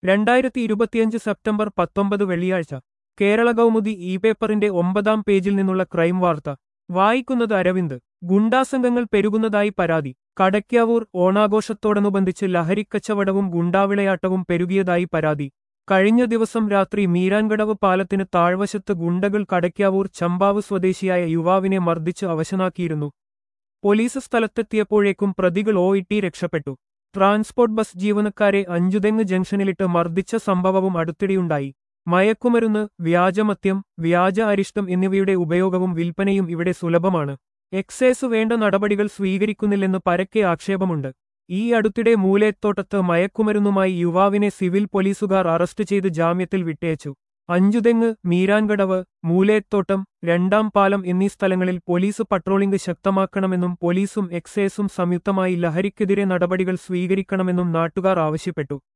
രണ്ടായിരത്തി ഇരുപത്തിയഞ്ച് സെപ്റ്റംബർ പത്തൊമ്പത് വെള്ളിയാഴ്ച കേരള കൗമുദി ഇ പേപ്പറിന്റെ ഒമ്പതാം പേജിൽ നിന്നുള്ള ക്രൈം വാർത്ത വായിക്കുന്നത് അരവിന്ദ് ഗുണ്ടാസംഘങ്ങൾ പെരുകുന്നതായി പരാതി കടയ്ക്കാവൂർ ഓണാഘോഷത്തോടനുബന്ധിച്ച് ലഹരിക്കച്ചവടവും ഗുണ്ടാവിളയാട്ടവും പെരുകിയതായി പരാതി കഴിഞ്ഞ ദിവസം രാത്രി മീരാൻകടവ് പാലത്തിന് താഴ്വശത്ത് ഗുണ്ടകൾ കടയ്ക്കാവൂർ ചമ്പാവ് സ്വദേശിയായ യുവാവിനെ മർദ്ദിച്ച് അവശനാക്കിയിരുന്നു പോലീസ് സ്ഥലത്തെത്തിയപ്പോഴേക്കും പ്രതികൾ ഓയിട്ടി രക്ഷപ്പെട്ടു ട്രാൻസ്പോർട്ട് ബസ് ജീവനക്കാരെ അഞ്ചുതെങ്ങ് ജംഗ്ഷനിലിട്ട് മർദ്ദിച്ച സംഭവവും അടുത്തിടെയുണ്ടായി മയക്കുമരുന്ന് വ്യാജമദ്യം വ്യാജ അരിഷ്ടം എന്നിവയുടെ ഉപയോഗവും വിൽപ്പനയും ഇവിടെ സുലഭമാണ് എക്സൈസ് വേണ്ട നടപടികൾ സ്വീകരിക്കുന്നില്ലെന്ന് പരക്കെ ആക്ഷേപമുണ്ട് ഈ അടുത്തിടെ മൂലേത്തോട്ടത്ത് മയക്കുമരുന്നുമായി യുവാവിനെ സിവിൽ പോലീസുകാർ അറസ്റ്റ് ചെയ്ത് ജാമ്യത്തിൽ വിട്ടയച്ചു അഞ്ചുതെങ്ങ് മീരാൻകടവ് മൂലേത്തോട്ടം രണ്ടാം പാലം എന്നീ സ്ഥലങ്ങളിൽ പോലീസ് പട്രോളിംഗ് ശക്തമാക്കണമെന്നും പോലീസും എക്സൈസും സംയുക്തമായി ലഹരിക്കെതിരെ നടപടികൾ സ്വീകരിക്കണമെന്നും നാട്ടുകാർ ആവശ്യപ്പെട്ടു